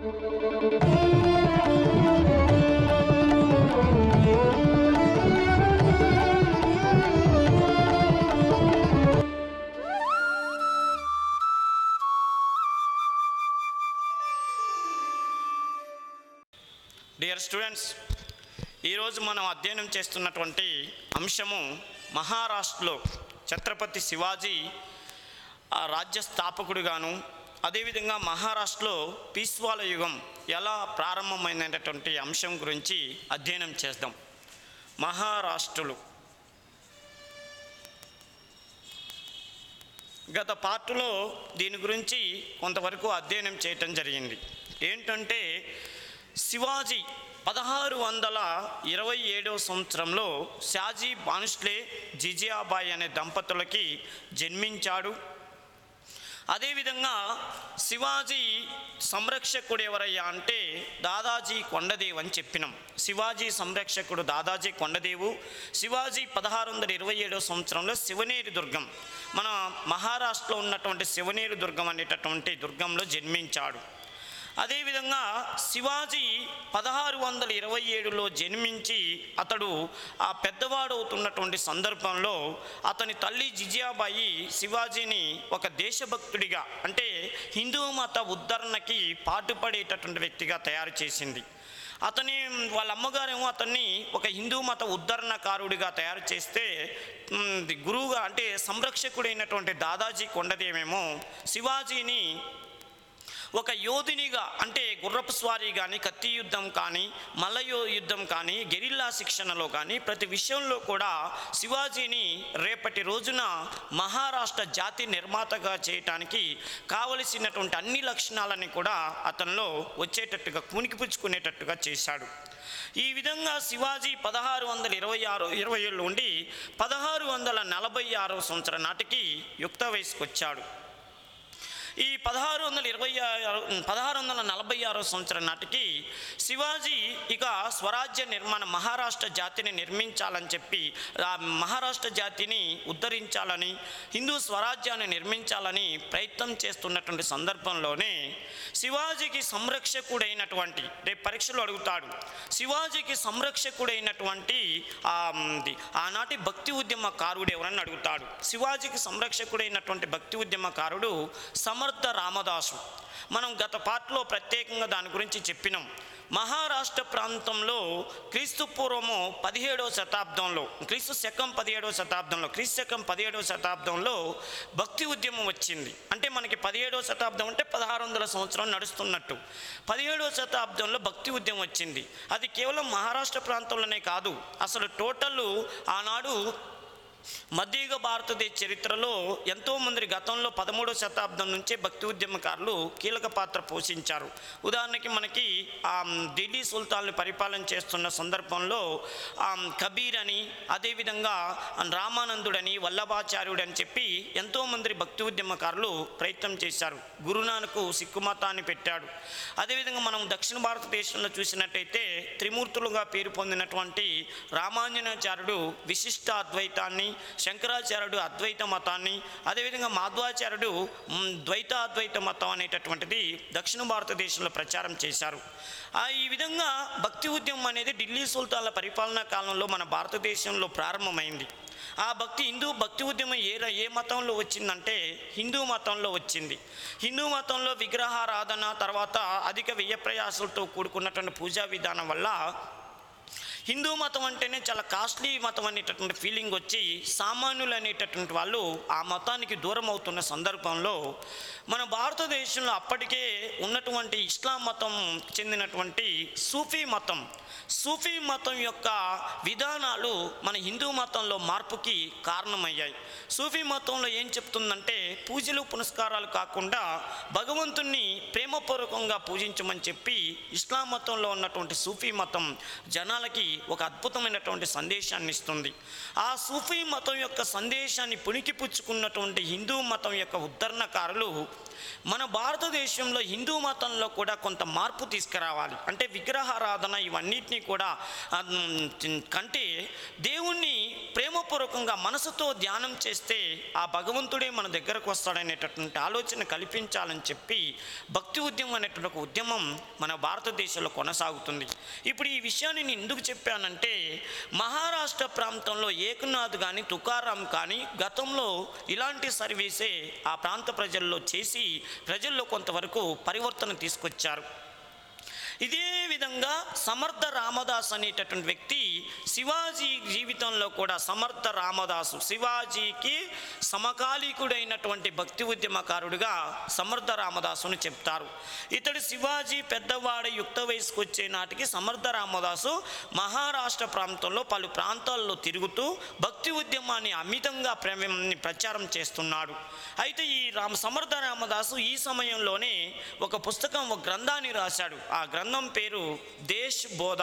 dear students ఈరోజు మనం అధ్యయనం చేస్తున్నటువంటి అంశము మహారాష్ట్రలో ఛత్రపతి శివాజీ ఆ రాజ్య స్థాపకుడిగాను అదేవిధంగా మహారాష్ట్రలో పీస్వాల యుగం ఎలా ప్రారంభమైనటువంటి అంశం గురించి అధ్యయనం చేద్దాం మహారాష్ట్రులు గత పార్టులో దీని గురించి కొంతవరకు అధ్యయనం చేయటం జరిగింది ఏంటంటే శివాజీ పదహారు వందల ఇరవై ఏడవ సంవత్సరంలో షాజీ బాన్స్లే జిజియాబాయి అనే దంపతులకి జన్మించాడు అదేవిధంగా శివాజీ సంరక్షకుడు ఎవరయ్యా అంటే దాదాజీ కొండదేవ్ అని చెప్పినాం శివాజీ సంరక్షకుడు దాదాజీ కొండదేవు శివాజీ పదహారు వందల ఇరవై ఏడవ సంవత్సరంలో శివనేరి దుర్గం మన మహారాష్ట్రలో ఉన్నటువంటి శివనేరి దుర్గం అనేటటువంటి దుర్గంలో జన్మించాడు అదేవిధంగా శివాజీ పదహారు వందల ఇరవై ఏడులో జన్మించి అతడు ఆ పెద్దవాడు అవుతున్నటువంటి సందర్భంలో అతని తల్లి జిజియాబాయి శివాజీని ఒక దేశభక్తుడిగా అంటే హిందూ మత ఉద్ధరణకి పాటుపడేటటువంటి వ్యక్తిగా తయారు చేసింది అతని వాళ్ళ అమ్మగారేమో అతన్ని ఒక హిందూ మత ఉద్ధరణకారుడిగా తయారు చేస్తే మ్, గురువుగా అంటే సంరక్షకుడైనటువంటి దాదాజీ కొండదేమేమో శివాజీని ఒక యోధునిగా అంటే గుర్రపు స్వారీ కానీ కత్తి యుద్ధం కానీ మల్లయో యుద్ధం కానీ గెరిల్లా శిక్షణలో కానీ ప్రతి విషయంలో కూడా శివాజీని రేపటి రోజున మహారాష్ట్ర జాతి నిర్మాతగా చేయటానికి కావలసినటువంటి అన్ని లక్షణాలని కూడా అతనిలో వచ్చేటట్టుగా కునికిపుచ్చుకునేటట్టుగా చేశాడు ఈ విధంగా శివాజీ పదహారు వందల ఇరవై ఆరు ఇరవై ఏళ్ళు ఉండి పదహారు వందల నలభై ఆరో సంవత్సరం నాటికి యుక్త వయసుకు వచ్చాడు ఈ పదహారు వందల ఇరవై ఆరు పదహారు వందల నలభై ఆరో సంవత్సరం నాటికి శివాజీ ఇక స్వరాజ్య నిర్మాణ మహారాష్ట్ర జాతిని నిర్మించాలని చెప్పి ఆ మహారాష్ట్ర జాతిని ఉద్ధరించాలని హిందూ స్వరాజ్యాన్ని నిర్మించాలని ప్రయత్నం చేస్తున్నటువంటి సందర్భంలోనే శివాజీకి సంరక్షకుడైనటువంటి రేపు పరీక్షలు అడుగుతాడు శివాజీకి సంరక్షకుడైనటువంటి ఆ, ది- ఆనాటి భక్తి ఉద్యమకారుడు ఎవరని అడుగుతాడు శివాజీకి సంరక్షకుడైనటువంటి భక్తి ఉద్యమకారుడు సమర్థ రామదాసు మనం గత పాటలో ప్రత్యేకంగా దాని గురించి చెప్పినాం మహారాష్ట్ర ప్రాంతంలో క్రీస్తు పూర్వము పదిహేడవ శతాబ్దంలో క్రీస్తు శకం పదిహేడవ శతాబ్దంలో క్రీస్తు శకం పదిహేడవ శతాబ్దంలో భక్తి ఉద్యమం వచ్చింది అంటే మనకి పదిహేడవ శతాబ్దం అంటే పదహారు వందల సంవత్సరం నడుస్తున్నట్టు పదిహేడవ శతాబ్దంలో భక్తి ఉద్యమం వచ్చింది అది కేవలం మహారాష్ట్ర ప్రాంతంలోనే కాదు అసలు టోటల్ ఆనాడు మధ్యయుగ భారతదేశ చరిత్రలో ఎంతోమంది గతంలో పదమూడవ శతాబ్దం నుంచే భక్తి ఉద్యమకారులు కీలక పాత్ర పోషించారు ఉదాహరణకి మనకి ఆ ఢిల్లీ సుల్తాన్లు పరిపాలన చేస్తున్న సందర్భంలో ఆ కబీర్ అని అదేవిధంగా రామానందుడని వల్లభాచార్యుడు అని చెప్పి ఎంతోమంది భక్తి ఉద్యమకారులు ప్రయత్నం చేశారు గురునానకు సిక్కు మతాన్ని పెట్టాడు అదేవిధంగా మనం దక్షిణ భారతదేశంలో చూసినట్టయితే త్రిమూర్తులుగా పేరు పొందినటువంటి రామాంజనాచార్యుడు విశిష్ట అద్వైతాన్ని శంకరాచార్యుడు అద్వైత మతాన్ని అదేవిధంగా మాధ్వాచార్యుడు మ్, ద్వైత అద్వైత మతం అనేటటువంటిది దక్షిణ భారతదేశంలో ప్రచారం చేశారు ఆ ఈ విధంగా భక్తి ఉద్యమం అనేది ఢిల్లీ సుల్తాన్ల పరిపాలనా కాలంలో మన భారతదేశంలో ప్రారంభమైంది ఆ భక్తి హిందూ భక్తి ఉద్యమం ఏ ర- ఏ మతంలో వచ్చిందంటే హిందూ మతంలో వచ్చింది హిందూ మతంలో విగ్రహారాధన తర్వాత అధిక వ్యయ ప్రయాసాలతో కూడుకున్నటువంటి పూజా విధానం వల్ల హిందూ మతం అంటేనే చాలా కాస్ట్లీ మతం అనేటటువంటి ఫీలింగ్ వచ్చి సామాన్యులు అనేటటువంటి వాళ్ళు ఆ మతానికి దూరం అవుతున్న సందర్భంలో మన భారతదేశంలో అప్పటికే ఉన్నటువంటి ఇస్లాం మతం చెందినటువంటి సూఫీ మతం సూఫీ మతం యొక్క విధానాలు మన హిందూ మతంలో మార్పుకి కారణమయ్యాయి సూఫీ మతంలో ఏం చెప్తుందంటే పూజలు పునస్కారాలు కాకుండా భగవంతుణ్ణి ప్రేమపూర్వకంగా పూజించమని చెప్పి ఇస్లాం మతంలో ఉన్నటువంటి సూఫీ మతం జనాలకి ఒక అద్భుతమైనటువంటి సందేశాన్ని ఇస్తుంది ఆ సూఫీ మతం యొక్క సందేశాన్ని పుణికిపుచ్చుకున్నటువంటి హిందూ మతం యొక్క ఉద్ధరణకారులు మన భారతదేశంలో హిందూ మతంలో కూడా కొంత మార్పు తీసుకురావాలి అంటే విగ్రహారాధన ఇవన్నిటినీ కూడా ఆ, మ్, కంటే దేవుణ్ణి ప్రేమపూర్వకంగా మనసుతో ధ్యానం చేస్తే ఆ భగవంతుడే మన దగ్గరకు వస్తాడనేటటువంటి ఆలోచన కల్పించాలని చెప్పి భక్తి ఉద్యమం అనేటువంటి ఒక ఉద్యమం మన భారతదేశంలో కొనసాగుతుంది ఇప్పుడు ఈ విషయాన్ని నేను ఎందుకు చెప్పానంటే మహారాష్ట్ర ప్రాంతంలో ఏకనాథ్ కానీ తుకారాం కానీ గతంలో ఇలాంటి సర్వీసే ఆ ప్రాంత ప్రజల్లో చేసి ప్రజల్లో కొంతవరకు పరివర్తన తీసుకొచ్చారు ఇదే విధంగా సమర్థ రామదాస్ అనేటటువంటి వ్యక్తి శివాజీ జీవితంలో కూడా సమర్థ రామదాసు శివాజీకి సమకాలీకుడైనటువంటి భక్తి ఉద్యమకారుడిగా సమర్థ రామదాసుని చెప్తారు ఇతడు శివాజీ పెద్దవాడ యుక్త వయసుకు వచ్చే నాటికి సమర్థ రామదాసు మహారాష్ట్ర ప్రాంతంలో పలు ప్రాంతాల్లో తిరుగుతూ భక్తి ఉద్యమాన్ని అమితంగా ప్ర- ప్రచారం చేస్తున్నాడు అయితే ఈ రామ సమర్థ రామదాసు ఈ సమయంలోనే ఒక పుస్తకం ఒక గ్రంథాన్ని రాశాడు ఆ గ్రంథం పేరు దేశ్ బోధ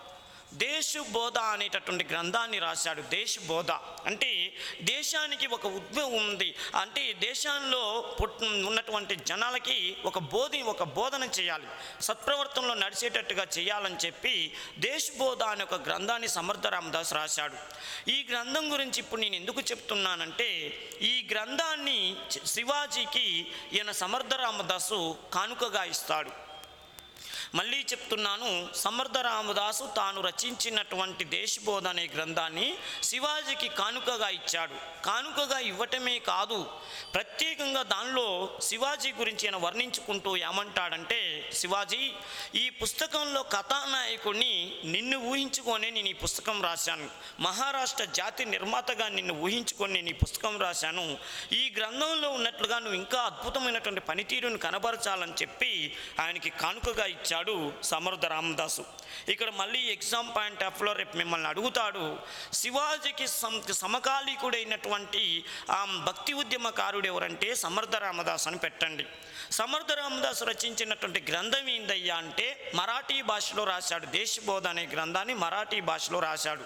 దేశ్ బోధ అనేటటువంటి గ్రంథాన్ని రాశాడు దేశ్ బోధ అంటే దేశానికి ఒక ఉద్భవం ఉంది అంటే దేశంలో పుట్ ఉన్నటువంటి జనాలకి ఒక బోధి ఒక బోధన చేయాలి సత్ప్రవర్తనలో నడిచేటట్టుగా చేయాలని చెప్పి దేశ్ బోధ అనే ఒక గ్రంథాన్ని సమర్థ రామదాస్ రాశాడు ఈ గ్రంథం గురించి ఇప్పుడు నేను ఎందుకు చెప్తున్నానంటే ఈ గ్రంథాన్ని చి- శివాజీకి ఈయన సమర్థ రామదాసు కానుకగా ఇస్తాడు మళ్ళీ చెప్తున్నాను సమర్థ రామదాసు తాను రచించినటువంటి దేశబోధ అనే గ్రంథాన్ని శివాజీకి కానుకగా ఇచ్చాడు కానుకగా ఇవ్వటమే కాదు ప్రత్యేకంగా దానిలో శివాజీ గురించి ఆయన వర్ణించుకుంటూ ఏమంటాడంటే శివాజీ ఈ పుస్తకంలో కథానాయకుడిని నిన్ను ఊహించుకొని నేను ఈ పుస్తకం రాశాను మహారాష్ట్ర జాతి నిర్మాతగా నిన్ను ఊహించుకొని నేను ఈ పుస్తకం రాశాను ఈ గ్రంథంలో ఉన్నట్లుగా నువ్వు ఇంకా అద్భుతమైనటువంటి పనితీరును కనబరచాలని చెప్పి ఆయనకి కానుకగా ఇచ్చాడు సమర్థ రామదాసు ఇక్కడ మళ్ళీ ఎగ్జామ్ పాయింట్ ఆఫ్లో రేపు మిమ్మల్ని అడుగుతాడు శివాజీకి సమ సమకాలీకుడైనటువంటి ఆ భక్తి ఉద్యమకారుడు ఎవరంటే సమర్థ రామదాస్ అని పెట్టండి సమర్థ రామదాసు రచించినటువంటి గ్రంథం ఏందయ్యా అంటే మరాఠీ భాషలో రాశాడు దేశబోధ అనే గ్రంథాన్ని మరాఠీ భాషలో రాశాడు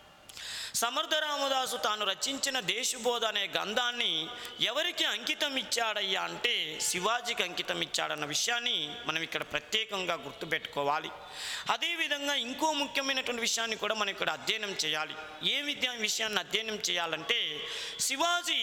సమర్థ రామదాసు తాను రచించిన దేశబోధ అనే గంధాన్ని ఎవరికి అంకితం ఇచ్చాడయ్యా అంటే శివాజీకి అంకితం ఇచ్చాడన్న విషయాన్ని మనం ఇక్కడ ప్రత్యేకంగా గుర్తుపెట్టుకోవాలి అదేవిధంగా ఇంకో ముఖ్యమైనటువంటి విషయాన్ని కూడా మనం ఇక్కడ అధ్యయనం చేయాలి ఏ విద్యా విషయాన్ని అధ్యయనం చేయాలంటే శివాజీ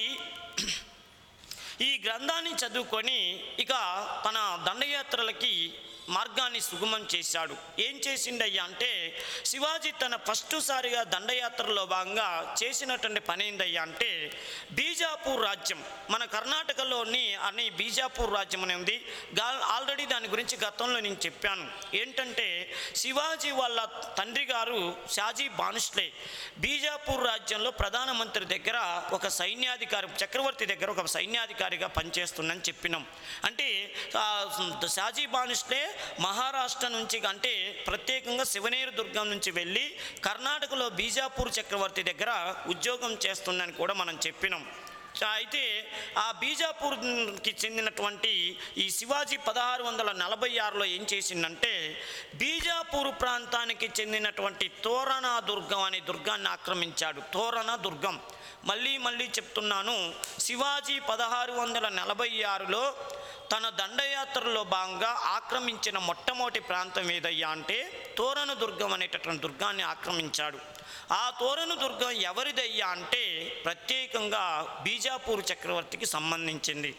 ఈ గ్రంథాన్ని చదువుకొని ఇక తన దండయాత్రలకి మార్గాన్ని సుగమం చేశాడు ఏం చేసిండయ్యా అంటే శివాజీ తన ఫస్ట్ సారిగా దండయాత్రలో భాగంగా చేసినటువంటి పని ఏందయ్యా అంటే బీజాపూర్ రాజ్యం మన కర్ణాటకలోని అని బీజాపూర్ రాజ్యం అని ఉంది గా- ఆల్రెడీ దాని గురించి గతంలో నేను చెప్పాను ఏంటంటే శివాజీ వాళ్ళ తండ్రి గారు షాజీ బానుష్లే బీజాపూర్ రాజ్యంలో ప్రధానమంత్రి దగ్గర ఒక సైన్యాధికారి చక్రవర్తి దగ్గర ఒక సైన్యాధికారిగా పనిచేస్తుందని చెప్పినాం అంటే ఆ, షాజీ బానుష్లే మహారాష్ట్ర నుంచి అంటే ప్రత్యేకంగా శివనేరు దుర్గం నుంచి వెళ్ళి కర్ణాటకలో బీజాపూర్ చక్రవర్తి దగ్గర ఉద్యోగం చేస్తుందని కూడా మనం చెప్పినాం చా- అయితే ఆ బీజాపూర్కి చెందినటువంటి ఈ శివాజీ పదహారు వందల నలభై ఆరులో ఏం చేసిందంటే బీజాపూర్ ప్రాంతానికి చెందినటువంటి తోరణ దుర్గం అనే దుర్గాన్ని ఆక్రమించాడు తోరణ దుర్గం మళ్ళీ మళ్ళీ చెప్తున్నాను శివాజీ పదహారు వందల నలభై ఆరులో తన దండయాత్రలో భాగంగా ఆక్రమించిన మొట్టమొదటి ప్రాంతం ఏదయ్యా అంటే తోరణ దుర్గం అనేటటువంటి దుర్గాన్ని ఆక్రమించాడు ఆ తోరణ దుర్గం ఎవరిదయ్యా అంటే ప్రత్యేకంగా బీజాపూర్ చక్రవర్తికి సంబంధించింది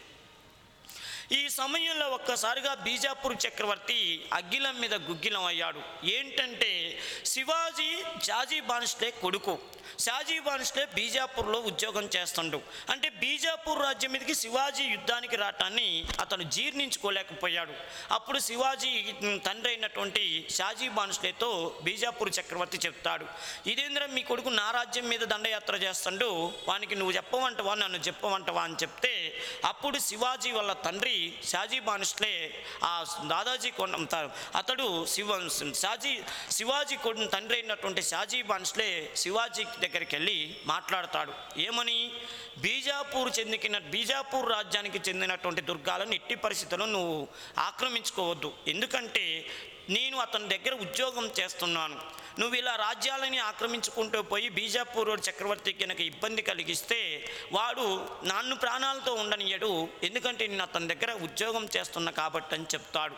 ఈ సమయంలో ఒక్కసారిగా బీజాపూర్ చక్రవర్తి అగ్గిలం మీద గుగ్గిలం అయ్యాడు ఏంటంటే శివాజీ షాజీ బాన్స్లే కొడుకు షాజీ బాన్స్లే బీజాపూర్లో ఉద్యోగం చేస్తుండు అంటే బీజాపూర్ రాజ్యం మీదకి శివాజీ యుద్ధానికి రావటాన్ని అతను జీర్ణించుకోలేకపోయాడు అప్పుడు శివాజీ తండ్రి అయినటువంటి షాజీ బాన్స్లేతో బీజాపూర్ చక్రవర్తి చెప్తాడు ఇదేంద్ర మీ కొడుకు నా రాజ్యం మీద దండయాత్ర చేస్తుండు వానికి నువ్వు చెప్పవంటవా నన్ను చెప్పవంటవా అని చెప్తే అప్పుడు శివాజీ వాళ్ళ తండ్రి షాజీ బానిస్లే ఆ దాదాజీ కొండ త- అతడు శివ షాజీ శివాజీ కొడుకు తండ్రి అయినటువంటి షాజీ బానిస్లే శివాజీ దగ్గరికి వెళ్ళి మాట్లాడతాడు ఏమని బీజాపూర్ చెందిన బీజాపూర్ రాజ్యానికి చెందినటువంటి దుర్గాలను ఎట్టి పరిస్థితుల్లో నువ్వు ఆక్రమించుకోవద్దు ఎందుకంటే నేను అతని దగ్గర ఉద్యోగం చేస్తున్నాను నువ్వు ఇలా రాజ్యాలని ఆక్రమించుకుంటూ పోయి బీజాపూర్ చక్రవర్తి కనుక ఇబ్బంది కలిగిస్తే వాడు నన్ను ప్రాణాలతో ఉండనియడు ఎందుకంటే నేను అతని దగ్గర ఉద్యోగం చేస్తున్నా కాబట్టి అని చెప్తాడు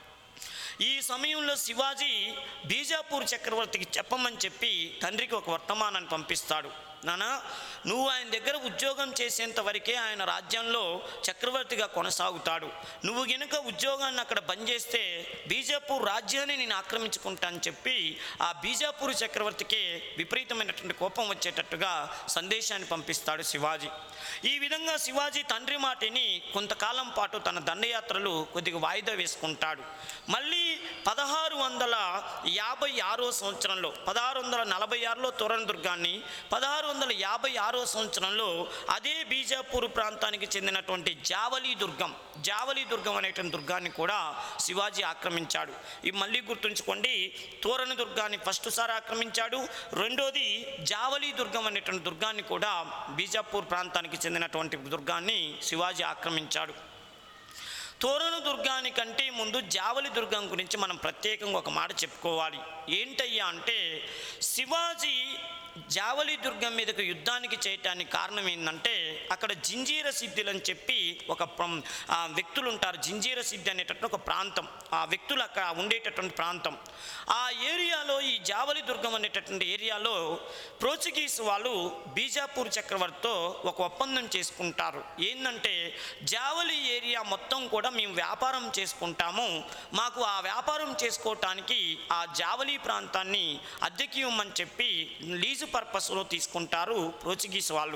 ఈ సమయంలో శివాజీ బీజాపూర్ చక్రవర్తికి చెప్పమని చెప్పి తండ్రికి ఒక వర్తమానాన్ని పంపిస్తాడు నానా నువ్వు ఆయన దగ్గర ఉద్యోగం చేసేంత వరకే ఆయన రాజ్యంలో చక్రవర్తిగా కొనసాగుతాడు నువ్వు గనుక ఉద్యోగాన్ని అక్కడ బంద్ చేస్తే బీజాపూర్ రాజ్యాన్ని నేను ఆక్రమించుకుంటా అని చెప్పి ఆ బీజాపూర్ చక్రవర్తికి విపరీతమైనటువంటి కోపం వచ్చేటట్టుగా సందేశాన్ని పంపిస్తాడు శివాజీ ఈ విధంగా శివాజీ తండ్రి మాటిని కొంతకాలం పాటు తన దండయాత్రలు కొద్దిగా వాయిదా వేసుకుంటాడు మళ్ళీ పదహారు వందల యాభై ఆరో సంవత్సరంలో పదహారు వందల నలభై ఆరులో తోరణ దుర్గాన్ని పదహారు వందల యాభై ఆరో సంవత్సరంలో అదే బీజాపూర్ ప్రాంతానికి చెందినటువంటి జావలి దుర్గం జావలి దుర్గం అనేటువంటి దుర్గాన్ని కూడా శివాజీ ఆక్రమించాడు ఇవి మళ్ళీ గుర్తుంచుకోండి తోరణ దుర్గాన్ని ఫస్ట్ సారి ఆక్రమించాడు రెండోది జావలి దుర్గం అనేటువంటి దుర్గాన్ని కూడా బీజాపూర్ ప్రాంతానికి చెందినటువంటి దుర్గాన్ని శివాజీ ఆక్రమించాడు తోరణ దుర్గానికంటే ముందు జావలి దుర్గం గురించి మనం ప్రత్యేకంగా ఒక మాట చెప్పుకోవాలి ఏంటయ్యా అంటే శివాజీ జావలి దుర్గం మీదకు యుద్ధానికి చేయటానికి కారణం ఏంటంటే అక్కడ జింజీర సిద్ధులు అని చెప్పి ఒక ప్రం- ఆ వ్యక్తులు ఉంటారు జింజీర సిద్ధి అనేటటువంటి ఒక ప్రాంతం ఆ వ్యక్తులు అక్కడ ఉండేటటువంటి ప్రాంతం ఆ ఏరియాలో ఈ జావలి దుర్గం అనేటటువంటి ఏరియాలో పోర్చుగీస్ వాళ్ళు బీజాపూర్ చక్రవర్తితో ఒక ఒప్పందం చేసుకుంటారు ఏంటంటే జావలి ఏరియా మొత్తం కూడా మేము వ్యాపారం చేసుకుంటాము మాకు ఆ వ్యాపారం చేసుకోవటానికి ఆ జావలి ప్రాంతాన్ని అద్దెకి ఇవ్వమని చెప్పి లీజు పర్పస్లో తీసుకుంటారు పోర్చుగీస్ వాళ్ళు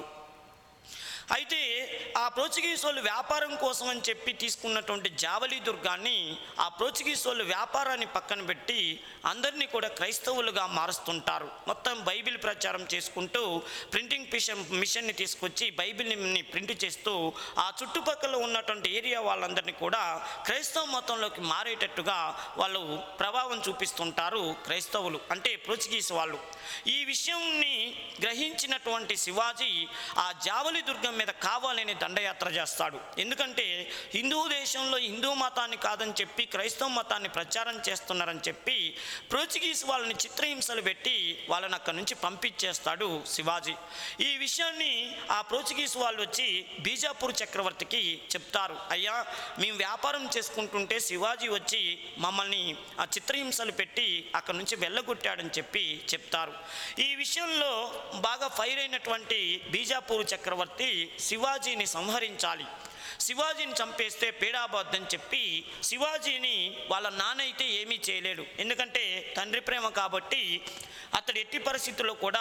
అయితే ఆ పోర్చుగీస్ వాళ్ళు వ్యాపారం కోసం అని చెప్పి తీసుకున్నటువంటి జావలి దుర్గాన్ని ఆ పోర్చుగీస్ వాళ్ళు వ్యాపారాన్ని పక్కన పెట్టి అందరినీ కూడా క్రైస్తవులుగా మారుస్తుంటారు మొత్తం బైబిల్ ప్రచారం చేసుకుంటూ ప్రింటింగ్ మిషన్ మిషన్ని తీసుకొచ్చి బైబిల్ని ప్రింట్ చేస్తూ ఆ చుట్టుపక్కల ఉన్నటువంటి ఏరియా వాళ్ళందరినీ కూడా క్రైస్తవ మతంలోకి మారేటట్టుగా వాళ్ళు ప్రభావం చూపిస్తుంటారు క్రైస్తవులు అంటే పోర్చుగీస్ వాళ్ళు ఈ విషయంని గ్రహించినటువంటి శివాజీ ఆ జావలి దుర్గం మీద కావాలని దండయాత్ర చేస్తాడు ఎందుకంటే హిందూ దేశంలో హిందూ మతాన్ని కాదని చెప్పి క్రైస్తవ మతాన్ని ప్రచారం చేస్తున్నారని చెప్పి పోర్చుగీస్ వాళ్ళని చిత్రహింసలు పెట్టి వాళ్ళని అక్కడి నుంచి పంపించేస్తాడు శివాజీ ఈ విషయాన్ని ఆ పోర్చుగీస్ వాళ్ళు వచ్చి బీజాపూర్ చక్రవర్తికి చెప్తారు అయ్యా మేము వ్యాపారం చేసుకుంటుంటే శివాజీ వచ్చి మమ్మల్ని ఆ చిత్రహింసలు పెట్టి అక్కడి నుంచి వెళ్ళగొట్టాడని చెప్పి చెప్తారు ఈ విషయంలో బాగా ఫైర్ అయినటువంటి బీజాపూర్ చక్రవర్తి శివాజీని సంహరించాలి శివాజీని చంపేస్తే పీడాబద్దని చెప్పి శివాజీని వాళ్ళ నాన్న అయితే ఏమీ చేయలేడు ఎందుకంటే తండ్రి ప్రేమ కాబట్టి అతడు ఎట్టి పరిస్థితుల్లో కూడా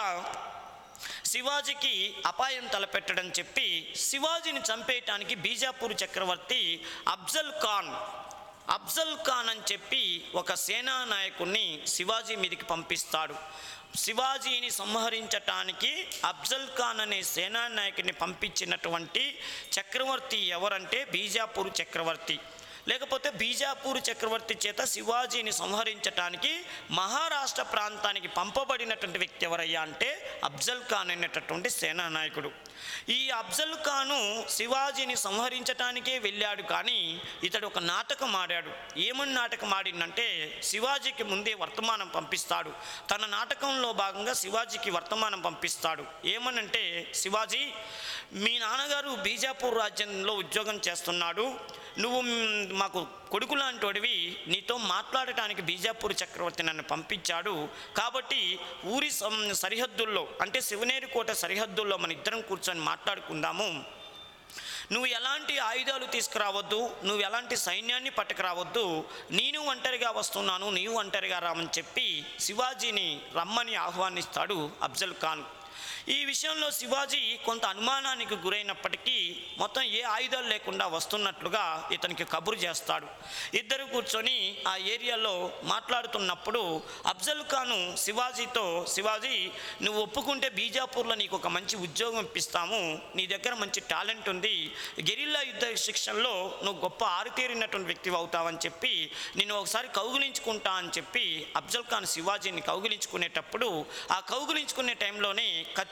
శివాజీకి అపాయం తలపెట్టడం చెప్పి శివాజీని చంపేయటానికి బీజాపూర్ చక్రవర్తి అఫ్జల్ ఖాన్ అఫ్జల్ ఖాన్ అని చెప్పి ఒక సేనా నాయకుడిని శివాజీ మీదకి పంపిస్తాడు శివాజీని సంహరించటానికి అఫ్జల్ ఖాన్ అనే సేనా నాయకుడిని పంపించినటువంటి చక్రవర్తి ఎవరంటే బీజాపూర్ చక్రవర్తి లేకపోతే బీజాపూర్ చక్రవర్తి చేత శివాజీని సంహరించటానికి మహారాష్ట్ర ప్రాంతానికి పంపబడినటువంటి వ్యక్తి ఎవరయ్యా అంటే అఫ్జల్ ఖాన్ అనేటటువంటి సేనా నాయకుడు ఈ అఫ్జల్ ఖాను శివాజీని సంహరించటానికే వెళ్ళాడు కానీ ఇతడు ఒక నాటకం ఆడాడు ఏమని నాటకం ఆడిందంటే శివాజీకి ముందే వర్తమానం పంపిస్తాడు తన నాటకంలో భాగంగా శివాజీకి వర్తమానం పంపిస్తాడు ఏమనంటే శివాజీ మీ నాన్నగారు బీజాపూర్ రాజ్యంలో ఉద్యోగం చేస్తున్నాడు నువ్వు మ్, మాకు కొడుకు లాంటివాడివి నీతో మాట్లాడటానికి బీజాపూర్ చక్రవర్తి నన్ను పంపించాడు కాబట్టి ఊరి సం- సరిహద్దుల్లో అంటే శివనేరి కోట సరిహద్దుల్లో మన ఇద్దరం కూర్చొని మాట్లాడుకుందాము నువ్వు ఎలాంటి ఆయుధాలు తీసుకురావద్దు నువ్వు ఎలాంటి సైన్యాన్ని పట్టుకురావద్దు నేను ఒంటరిగా వస్తున్నాను నీవు ఒంటరిగా రామని చెప్పి శివాజీని రమ్మని ఆహ్వానిస్తాడు అఫ్జల్ ఖాన్ ఈ విషయంలో శివాజీ కొంత అనుమానానికి గురైనప్పటికీ మొత్తం ఏ ఆయుధాలు లేకుండా వస్తున్నట్లుగా ఇతనికి కబురు చేస్తాడు ఇద్దరు కూర్చొని ఆ ఏరియాలో మాట్లాడుతున్నప్పుడు అఫ్జల్ ఖాను శివాజీతో శివాజీ నువ్వు ఒప్పుకుంటే బీజాపూర్లో నీకు ఒక మంచి ఉద్యోగం ఇప్పిస్తాము నీ దగ్గర మంచి టాలెంట్ ఉంది గెరిల్లా యుద్ధ శిక్షణలో నువ్వు గొప్ప ఆరితేరినటువంటి వ్యక్తి అవుతావని చెప్పి నేను ఒకసారి కౌగులించుకుంటా అని చెప్పి అఫ్జల్ ఖాన్ శివాజీని కౌగిలించుకునేటప్పుడు ఆ కౌగిలించుకునే టైంలోనే కత్తి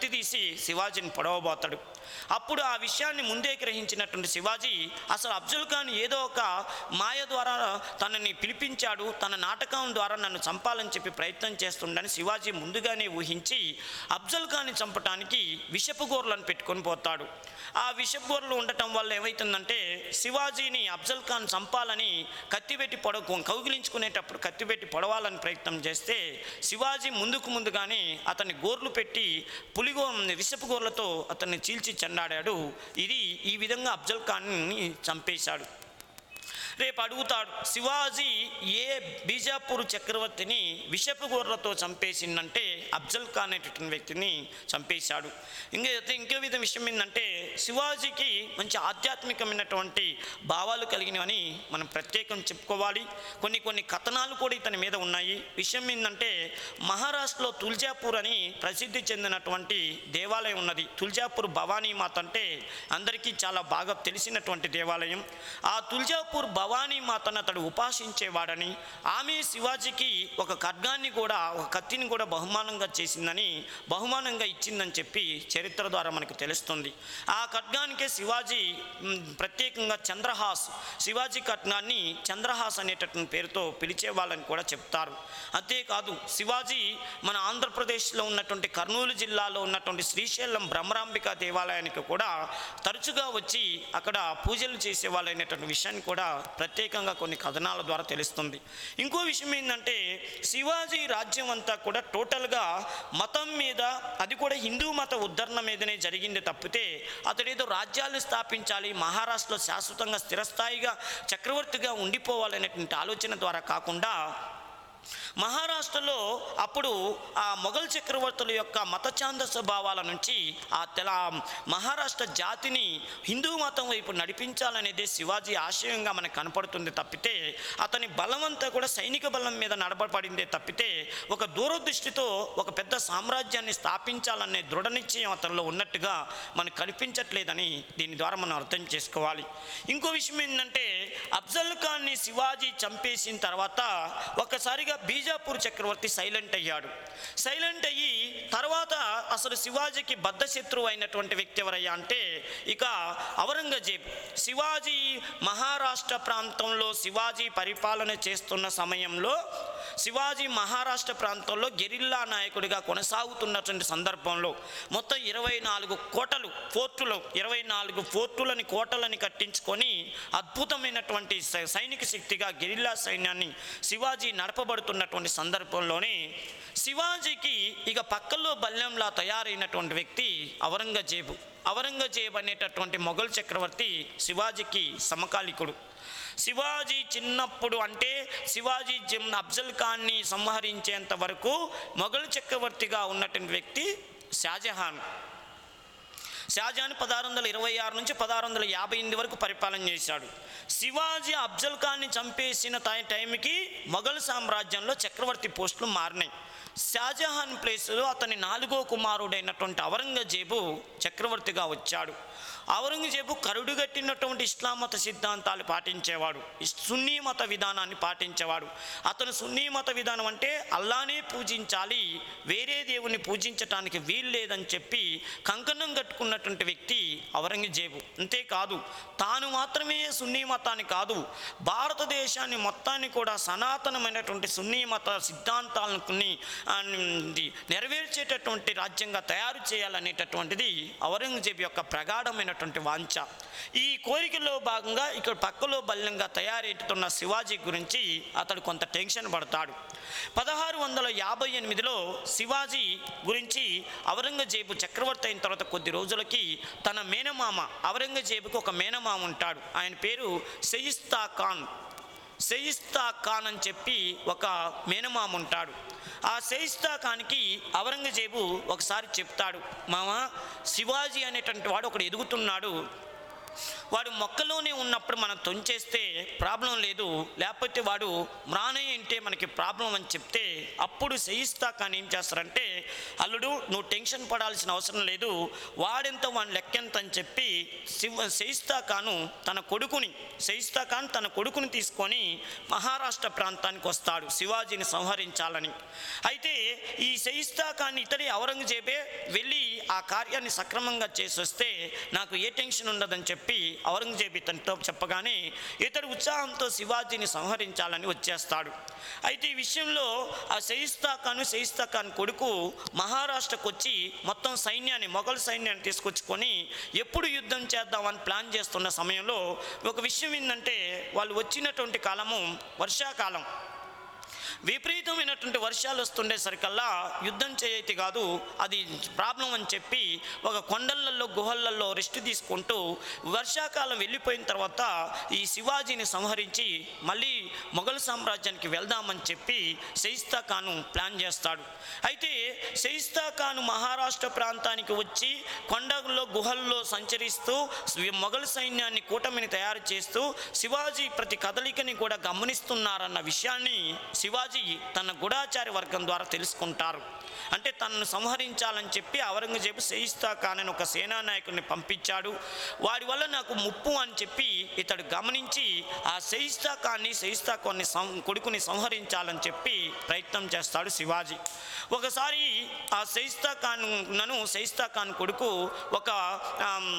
కత్తి తీసి శివాజీని పొడవబోతాడు అప్పుడు ఆ విషయాన్ని ముందే గ్రహించినటువంటి శివాజీ అసలు అఫ్జల్ ఖాన్ ఏదో ఒక మాయ ద్వారా తనని పిలిపించాడు తన నాటకం ద్వారా నన్ను చంపాలని చెప్పి ప్రయత్నం చేస్తుండని శివాజీ ముందుగానే ఊహించి అఫ్జల్ ఖాన్ని చంపటానికి విషపు గోర్లను పెట్టుకొని పోతాడు ఆ విషపు గోర్లు ఉండటం వల్ల ఏమవుతుందంటే శివాజీని అఫ్జల్ ఖాన్ చంపాలని కత్తిపెట్టి పొడవు కౌగిలించుకునేటప్పుడు కత్తిపెట్టి పొడవాలని ప్రయత్నం చేస్తే శివాజీ ముందుకు ముందుగానే అతన్ని గోర్లు పెట్టి పులిగో విషపు గోర్లతో అతన్ని చీల్చి చెండాడాడు ఇది ఈ విధంగా అఫ్జల్ ఖాన్ని చంపేశాడు రేపు అడుగుతాడు శివాజీ ఏ బీజాపూర్ చక్రవర్తిని విషపు గోర్లతో చంపేసిందంటే అఫ్జల్ ఖాన్ అనేటటువంటి వ్యక్తిని చంపేశాడు ఇంకా ఇంకో విధ విషయం ఏంటంటే శివాజీకి మంచి ఆధ్యాత్మికమైనటువంటి భావాలు కలిగినవని మనం ప్రత్యేకం చెప్పుకోవాలి కొన్ని కొన్ని కథనాలు కూడా ఇతని మీద ఉన్నాయి విషయం ఏంటంటే మహారాష్ట్రలో తుల్జాపూర్ అని ప్రసిద్ధి చెందినటువంటి దేవాలయం ఉన్నది తుల్జాపూర్ భవానీ మాత అంటే అందరికీ చాలా బాగా తెలిసినటువంటి దేవాలయం ఆ తుల్జాపూర్ భవానీ మాతను అతడు ఉపాసించేవాడని ఆమె శివాజీకి ఒక ఖడ్గాన్ని కూడా ఒక కత్తిని కూడా బహుమానంగా చేసిందని బహుమానంగా ఇచ్చిందని చెప్పి చరిత్ర ద్వారా మనకు తెలుస్తుంది ఆ ఖడ్గానికే శివాజీ మ్, ప్రత్యేకంగా చంద్రహాస్ శివాజీ ఖడ్గాన్ని చంద్రహాస్ అనేటటువంటి పేరుతో పిలిచేవాళ్ళని కూడా చెప్తారు అంతేకాదు శివాజీ మన ఆంధ్రప్రదేశ్లో ఉన్నటువంటి కర్నూలు జిల్లాలో ఉన్నటువంటి శ్రీశైలం బ్రహ్మరాంబిక దేవాలయానికి కూడా తరచుగా వచ్చి అక్కడ పూజలు చేసేవాళ్ళైనటువంటి విషయాన్ని కూడా ప్రత్యేకంగా కొన్ని కథనాల ద్వారా తెలుస్తుంది ఇంకో విషయం ఏంటంటే శివాజీ రాజ్యం అంతా కూడా టోటల్గా మతం మీద అది కూడా హిందూ మత ఉద్ధరణ మీదనే జరిగింది తప్పితే అతడేదో రాజ్యాలు స్థాపించాలి మహారాష్ట్రలో శాశ్వతంగా స్థిరస్థాయిగా చక్రవర్తిగా ఉండిపోవాలనేటువంటి ఆలోచన ద్వారా కాకుండా మహారాష్ట్రలో అప్పుడు ఆ మొఘల్ చక్రవర్తుల యొక్క మతఛాంద స్వభావాల నుంచి ఆ తెల మహారాష్ట్ర జాతిని హిందూ మతం వైపు నడిపించాలనేదే శివాజీ ఆశయంగా మనకు కనపడుతుంది తప్పితే అతని బలమంతా కూడా సైనిక బలం మీద నడపబడిందే తప్పితే ఒక దూరదృష్టితో ఒక పెద్ద సామ్రాజ్యాన్ని స్థాపించాలనే దృఢ నిశ్చయం అతనిలో ఉన్నట్టుగా మనకు కనిపించట్లేదని దీని ద్వారా మనం అర్థం చేసుకోవాలి ఇంకో విషయం ఏంటంటే అఫ్జల్ ఖాన్ని శివాజీ చంపేసిన తర్వాత ఒక్కసారిగా బీజాపూర్ చక్రవర్తి సైలెంట్ అయ్యాడు సైలెంట్ అయ్యి తర్వాత అసలు శివాజీకి బద్ధ శత్రువు అయినటువంటి వ్యక్తి ఎవరయ్యా అంటే ఇక ఔరంగజేబ్ శివాజీ మహారాష్ట్ర ప్రాంతంలో శివాజీ పరిపాలన చేస్తున్న సమయంలో శివాజీ మహారాష్ట్ర ప్రాంతంలో గెరిల్లా నాయకుడిగా కొనసాగుతున్నటువంటి సందర్భంలో మొత్తం ఇరవై నాలుగు కోటలు ఫోర్టులు ఇరవై నాలుగు ఫోర్టులని కోటలని కట్టించుకొని అద్భుతమైనటువంటి సై- సైనిక శక్తిగా గెరిల్లా సైన్యాన్ని శివాజీ నడపబడుతున్నటువంటి సందర్భంలోనే శివాజీకి ఇక పక్కల్లో బల్యంలా తయారైనటువంటి వ్యక్తి ఔరంగజేబు ఔరంగజేబ్ అనేటటువంటి మొఘల్ చక్రవర్తి శివాజీకి సమకాలికుడు శివాజీ చిన్నప్పుడు అంటే శివాజీ జిమ్ అఫ్జల్ ఖాన్ని సంహరించేంత వరకు మొఘల్ చక్రవర్తిగా ఉన్నటువంటి వ్యక్తి షాజహాన్ షాజహాన్ పదహారు వందల ఇరవై ఆరు నుంచి పదహారు వందల యాభై ఎనిమిది వరకు పరిపాలన చేశాడు శివాజీ అఫ్జల్ ఖాన్ని చంపేసిన టై- టైంకి మొఘల్ సామ్రాజ్యంలో చక్రవర్తి పోస్టులు మారినాయి షాజహాన్ ప్లేస్లో అతని నాలుగో కుమారుడైనటువంటి ఔరంగజేబు చక్రవర్తిగా వచ్చాడు ఔరంగజేబు కరుడుగట్టినటువంటి ఇస్లాం మత సిద్ధాంతాలు పాటించేవాడు ఇస్- సున్నీ మత విధానాన్ని పాటించేవాడు అతను సున్నీ మత విధానం అంటే అల్లానే పూజించాలి వేరే దేవుని పూజించటానికి వీలు లేదని చెప్పి కంకణం కట్టుకున్నటువంటి వ్యక్తి ఔరంగజేబు అంతేకాదు తాను మాత్రమే సున్నీ మతాన్ని కాదు భారతదేశాన్ని మొత్తాన్ని కూడా సనాతనమైనటువంటి సున్నీ మత సిద్ధాంతాలని ఆ, ఇది నెరవేర్చేటటువంటి రాజ్యంగా తయారు చేయాలనేటటువంటిది ఔరంగజేబు యొక్క ప్రగాఢమైనటువంటి వాంఛ ఈ కోరికలో భాగంగా ఇక్కడ పక్కలో బల్యంగా తయారెట్టుతున్న శివాజీ గురించి అతడు కొంత టెన్షన్ పడతాడు పదహారు వందల యాభై ఎనిమిదిలో శివాజీ గురించి ఔరంగజేబు చక్రవర్తి అయిన తర్వాత కొద్ది రోజులకి తన మేనమామ ఔరంగజేబుకి ఒక మేనమామ ఉంటాడు ఆయన పేరు సెయిస్తా ఖాన్ సెయిస్తా ఖాన్ అని చెప్పి ఒక మేనమామ ఉంటాడు ఆ సెయిస్తా ఖాన్కి ఔరంగజేబు ఒకసారి చెప్తాడు మామ శివాజీ అనేటువంటి వాడు ఒకడు ఎదుగుతున్నాడు వాడు మొక్కలోనే ఉన్నప్పుడు మనం తొంచేస్తే ప్రాబ్లం లేదు లేకపోతే వాడు మ్రానే అంటే మనకి ప్రాబ్లం అని చెప్తే అప్పుడు సెయిస్తా కానీ ఏం చేస్తారంటే అల్లుడు నువ్వు టెన్షన్ పడాల్సిన అవసరం లేదు వాడెంత వాడి లెక్కెంత అని చెప్పి శివ సెయిస్తా ఖాను తన కొడుకుని సెయిస్తా ఖాన్ తన కొడుకుని తీసుకొని మహారాష్ట్ర ప్రాంతానికి వస్తాడు శివాజీని సంహరించాలని అయితే ఈ సెయిస్తా ఖాన్ ఇతడి ఔరంగజేబే వెళ్ళి ఆ కార్యాన్ని సక్రమంగా చేసి వస్తే నాకు ఏ టెన్షన్ ఉండదని చెప్పి ఔరంగజేబు ఇతనితో చెప్పగానే ఇతడు ఉత్సాహంతో శివాజీని సంహరించాలని వచ్చేస్తాడు అయితే ఈ విషయంలో ఆ సెయిస్తా ఖాన్ సెయిస్తా ఖాన్ కొడుకు మహారాష్ట్రకు వచ్చి మొత్తం సైన్యాన్ని మొఘల్ సైన్యాన్ని తీసుకొచ్చుకొని ఎప్పుడు యుద్ధం చేద్దామని ప్లాన్ చేస్తున్న సమయంలో ఒక విషయం ఏంటంటే వాళ్ళు వచ్చినటువంటి కాలము వర్షాకాలం విపరీతమైనటువంటి వర్షాలు వస్తుండేసరికల్లా యుద్ధం చేయైతే కాదు అది ప్రాబ్లం అని చెప్పి ఒక కొండలలో గుహలలో రెస్ట్ తీసుకుంటూ వర్షాకాలం వెళ్ళిపోయిన తర్వాత ఈ శివాజీని సంహరించి మళ్ళీ మొఘల్ సామ్రాజ్యానికి వెళ్దామని చెప్పి షయిస్తా ఖాను ప్లాన్ చేస్తాడు అయితే షయిస్తా ఖాను మహారాష్ట్ర ప్రాంతానికి వచ్చి కొండల్లో గుహల్లో సంచరిస్తూ మొఘల్ సైన్యాన్ని కూటమిని తయారు చేస్తూ శివాజీ ప్రతి కదలికని కూడా గమనిస్తున్నారన్న విషయాన్ని శివాజీ తన గుడాచారి వర్గం ద్వారా తెలుసుకుంటారు అంటే తనను సంహరించాలని చెప్పి ఔరంగజేబు షయిస్తా ఖాన్ అని ఒక సేనా నాయకుడిని పంపించాడు వాడి వల్ల నాకు ముప్పు అని చెప్పి ఇతడు గమనించి ఆ షయిస్తా ఖాన్ని షయిస్తా ఖాన్ని సం కొడుకుని సంహరించాలని చెప్పి ప్రయత్నం చేస్తాడు శివాజీ ఒకసారి ఆ షయిస్తా ఖాన్ నను షయిస్తా ఖాన్ కొడుకు ఒక ఆమ్,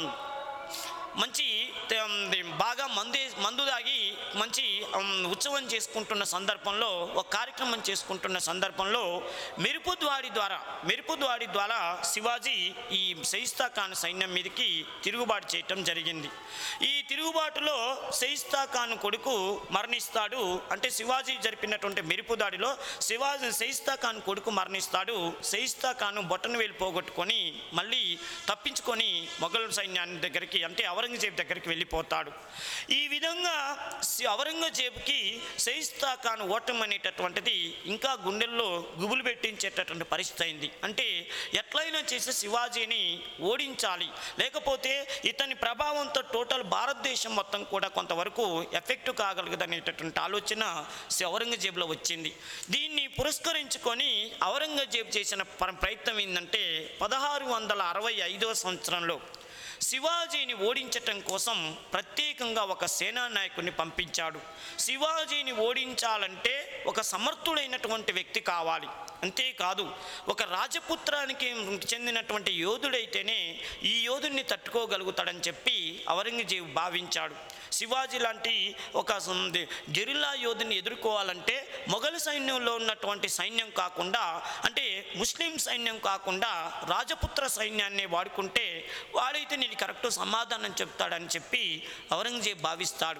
మంచి తే- బాగా మందు మందు తాగి మంచి ఉమ్, ఉత్సవం చేసుకుంటున్న సందర్భంలో ఒక కార్యక్రమం చేసుకుంటున్న సందర్భంలో మెరుపుద్వాడి ద్వారా మెరుపుద్వాడి ద్వారా శివాజీ ఈ షయిస్తా ఖాన్ సైన్యం మీదకి తిరుగుబాటు చేయటం జరిగింది ఈ తిరుగుబాటులో షయిస్తా ఖాన్ కొడుకు మరణిస్తాడు అంటే శివాజీ జరిపినటువంటి మెరుపు దాడిలో శివాజీ షయిస్తా ఖాన్ కొడుకు మరణిస్తాడు షయిస్తా ఖాన్ బొట్టను వేలు పోగొట్టుకొని మళ్ళీ తప్పించుకొని మొఘల్ సైన్యాన్ని దగ్గరికి అంటే ఔరంగజేబ్ దగ్గరికి వెళ్ళిపోతాడు ఈ విధంగా సి- ఔరంగజేబుకి షయిస్తా ఖాన్ ఓటమి అనేటటువంటిది ఇంకా గుండెల్లో గుబులు పెట్టించేటటువంటి పరిస్థితి అయింది అంటే ఎట్లయినా చేసి శివాజీని ఓడించాలి లేకపోతే ఇతని ప్రభావంతో టోటల్ భారతదేశం మొత్తం కూడా కొంతవరకు ఎఫెక్ట్ కాగలగదనేటటువంటి ఆలోచన సి- ఔరంగజేబులో వచ్చింది దీన్ని పురస్కరించుకొని ఔరంగజేబు చేసిన పర- ప్రయత్నం ఏంటంటే పదహారు వందల అరవై ఐదవ సంవత్సరంలో శివాజీని ఓడించటం కోసం ప్రత్యేకంగా ఒక సేనా నాయకుడిని పంపించాడు శివాజీని ఓడించాలంటే ఒక సమర్థుడైనటువంటి వ్యక్తి కావాలి అంతేకాదు ఒక రాజపుత్రానికి చెందినటువంటి యోధుడైతేనే ఈ యోధుడిని తట్టుకోగలుగుతాడని చెప్పి ఔరంగజేబు భావించాడు శివాజీ లాంటి ఒక సం- గెరిల్లా యోధుని ఎదుర్కోవాలంటే మొఘల్ సైన్యంలో ఉన్నటువంటి సైన్యం కాకుండా అంటే ముస్లిం సైన్యం కాకుండా రాజపుత్ర సైన్యాన్ని వాడుకుంటే వాడైతే నేను కరెక్ట్ సమాధానం చెప్తాడని చెప్పి ఔరంగజేబు భావిస్తాడు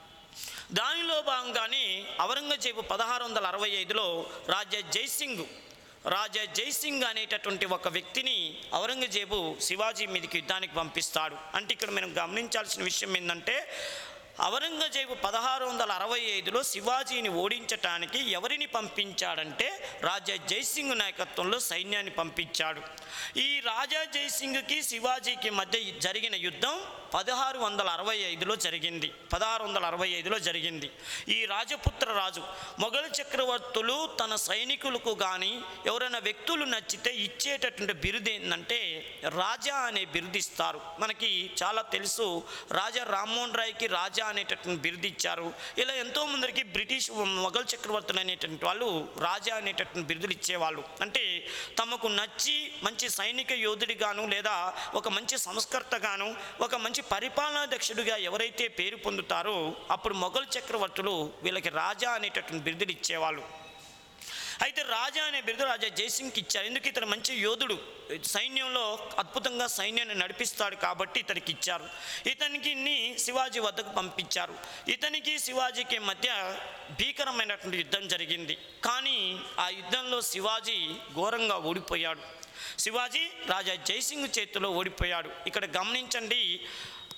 దానిలో భాగంగానే ఔరంగజేబు పదహారు వందల అరవై ఐదులో రాజా జైసింగ్ రాజా జైసింగ్ అనేటటువంటి ఒక వ్యక్తిని ఔరంగజేబు శివాజీ మీదకి యుద్ధానికి పంపిస్తాడు అంటే ఇక్కడ మనం గమనించాల్సిన విషయం ఏంటంటే ఔరంగజేబు పదహారు వందల అరవై ఐదులో శివాజీని ఓడించటానికి ఎవరిని పంపించాడంటే రాజా జైసింగ్ నాయకత్వంలో సైన్యాన్ని పంపించాడు ఈ రాజా జైసింగ్కి శివాజీకి మధ్య జరిగిన యుద్ధం పదహారు వందల అరవై ఐదులో జరిగింది పదహారు వందల అరవై ఐదులో జరిగింది ఈ రాజపుత్ర రాజు మొఘల్ చక్రవర్తులు తన సైనికులకు కానీ ఎవరైనా వ్యక్తులు నచ్చితే ఇచ్చేటటువంటి బిరుదు ఏంటంటే రాజా అనే బిరుదు ఇస్తారు మనకి చాలా తెలుసు రాజా రామ్మోహన్ రాయ్కి రాజా అనేటటువంటి బిరుదు ఇచ్చారు ఇలా ఎంతో మందికి బ్రిటిష్ మొఘల్ చక్రవర్తులు అనేటువంటి వాళ్ళు రాజా అనేటటువంటి బిరుదులు ఇచ్చేవాళ్ళు అంటే తమకు నచ్చి మంచి సైనిక యోధుడిగాను లేదా ఒక మంచి సంస్కర్తగాను ఒక మంచి పరిపాలనాధ్యక్షుడిగా ఎవరైతే పేరు పొందుతారో అప్పుడు మొఘల్ చక్రవర్తులు వీళ్ళకి రాజా అనేటటువంటి బిరుదులు ఇచ్చేవాళ్ళు అయితే రాజా అనే బిరుదు రాజా జయసింగ్కి ఇచ్చారు ఎందుకు ఇతను మంచి యోధుడు సైన్యంలో అద్భుతంగా సైన్యాన్ని నడిపిస్తాడు కాబట్టి ఇతనికి ఇచ్చారు ఇతనికి ఇన్ని శివాజీ వద్దకు పంపించారు ఇతనికి శివాజీకి మధ్య భీకరమైనటువంటి యుద్ధం జరిగింది కానీ ఆ యుద్ధంలో శివాజీ ఘోరంగా ఓడిపోయాడు శివాజీ రాజా జైసింగ్ చేతిలో ఓడిపోయాడు ఇక్కడ గమనించండి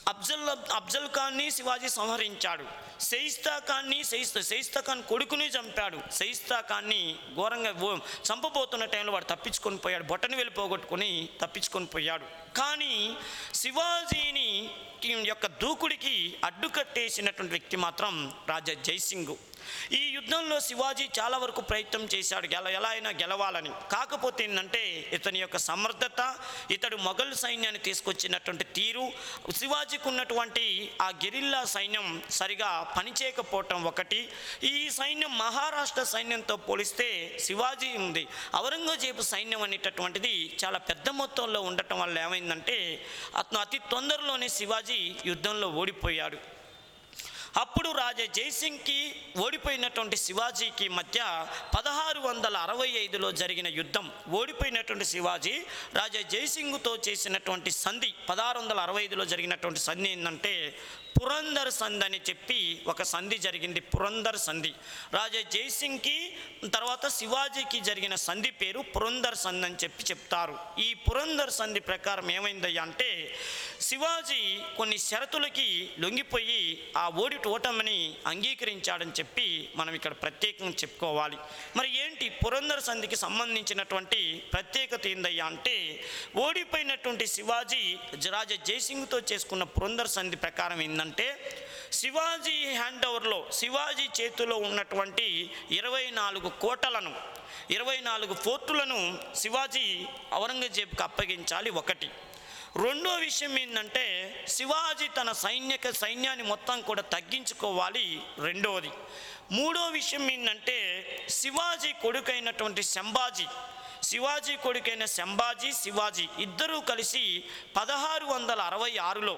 అఫ్జల్ అఫ్జల్ ఖాన్ని శివాజీ సంహరించాడు సెయిస్తా ఖాన్ని సెయిస్తా సెయిస్తా ఖాన్ కొడుకుని చంపాడు సెయిస్తా ఖాన్ని ఘోరంగా ఓ- చంపబోతున్న టైంలో వాడు తప్పించుకొని పోయాడు బొట్టని వెళ్ళి పోగొట్టుకొని తప్పించుకొని పోయాడు కానీ శివాజీని ఈ యొక్క దూకుడికి అడ్డుకట్టేసినటువంటి వ్యక్తి మాత్రం రాజా జైసింగ్ ఈ యుద్ధంలో శివాజీ చాలా వరకు ప్రయత్నం చేశాడు గెల ఎలా అయినా గెలవాలని కాకపోతే ఏంటంటే ఇతని యొక్క సమర్థత ఇతడు మొఘల్ సైన్యాన్ని తీసుకొచ్చినటువంటి తీరు శివాజీకి ఉన్నటువంటి ఆ గెరిల్లా సైన్యం సరిగా పనిచేయకపోవటం ఒకటి ఈ సైన్యం మహారాష్ట్ర సైన్యంతో పోలిస్తే శివాజీ ఉంది ఔరంగజేబు సైన్యం అనేటటువంటిది చాలా పెద్ద మొత్తంలో ఉండటం వల్ల ఏమైందంటే అతను అతి తొందరలోనే శివాజీ యుద్ధంలో ఓడిపోయాడు అప్పుడు రాజా జైసింగ్కి ఓడిపోయినటువంటి శివాజీకి మధ్య పదహారు వందల అరవై ఐదులో జరిగిన యుద్ధం ఓడిపోయినటువంటి శివాజీ రాజా జైసింగ్తో చేసినటువంటి సంధి పదహారు వందల అరవై ఐదులో జరిగినటువంటి సంధి ఏంటంటే పురందర్ సంధి అని చెప్పి ఒక సంధి జరిగింది పురందర్ సంధి రాజా జైసింగ్కి తర్వాత శివాజీకి జరిగిన సంధి పేరు పురందర్ సంధి అని చెప్పి చెప్తారు ఈ పురందర్ సంధి ప్రకారం ఏమైందయ్యా అంటే శివాజీ కొన్ని షరతులకి లొంగిపోయి ఆ ఓడి ఓటమిని అంగీకరించాడని చెప్పి మనం ఇక్కడ ప్రత్యేకంగా చెప్పుకోవాలి మరి ఏంటి పురందర్ సంధికి సంబంధించినటువంటి ప్రత్యేకత ఏందయ్యా అంటే ఓడిపోయినటువంటి శివాజీ రాజా జయసింగ్తో చేసుకున్న పురందర్ సంధి ప్రకారం ఏంటంటే శివాజీ హ్యాండ్ ఓవర్లో శివాజీ చేతిలో ఉన్నటువంటి ఇరవై నాలుగు కోటలను ఇరవై నాలుగు ఫోర్టులను శివాజీ ఔరంగజేబుకి అప్పగించాలి ఒకటి రెండో విషయం ఏంటంటే శివాజీ తన సైన్యక సైన్యాన్ని మొత్తం కూడా తగ్గించుకోవాలి రెండవది మూడో విషయం ఏంటంటే శివాజీ కొడుకైనటువంటి శంభాజీ శివాజీ కొడుకైన శంభాజీ శివాజీ ఇద్దరూ కలిసి పదహారు వందల అరవై ఆరులో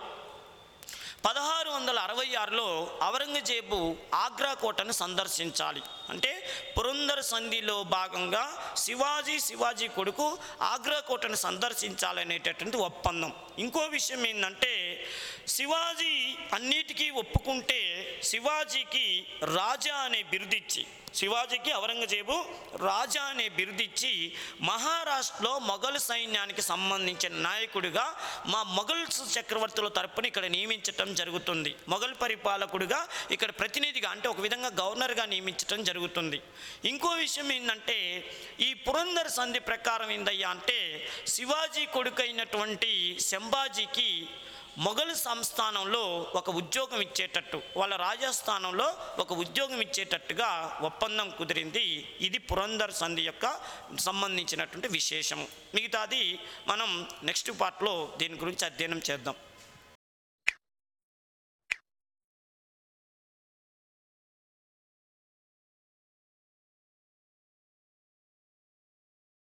పదహారు వందల అరవై ఆరులో ఔరంగజేబు ఆగ్రా కోటను సందర్శించాలి అంటే పురందర్ సంధిలో భాగంగా శివాజీ శివాజీ కొడుకు ఆగ్రా కోటను సందర్శించాలనేటటువంటి ఒప్పందం ఇంకో విషయం ఏంటంటే శివాజీ అన్నిటికీ ఒప్పుకుంటే శివాజీకి రాజా అనే బిరుదిచ్చి శివాజీకి ఔరంగజేబు రాజా అనే బిరుదిచ్చి మహారాష్ట్రలో మొఘల్ సైన్యానికి సంబంధించిన నాయకుడిగా మా మొఘల్ చక్రవర్తుల తరపున ఇక్కడ నియమించటం జరుగుతుంది మొఘల్ పరిపాలకుడిగా ఇక్కడ ప్రతినిధిగా అంటే ఒక విధంగా గవర్నర్గా నియమించటం జరుగుతుంది ఇంకో విషయం ఏంటంటే ఈ పురందర్ సంధి ప్రకారం ఏందయ్యా అంటే శివాజీ కొడుకైనటువంటి శంభాజీకి మొఘల్ సంస్థానంలో ఒక ఉద్యోగం ఇచ్చేటట్టు వాళ్ళ రాజస్థానంలో ఒక ఉద్యోగం ఇచ్చేటట్టుగా ఒప్పందం కుదిరింది ఇది పురందర్ సంధి యొక్క సంబంధించినటువంటి విశేషం మిగతాది మనం నెక్స్ట్ పార్ట్లో దీని గురించి అధ్యయనం చేద్దాం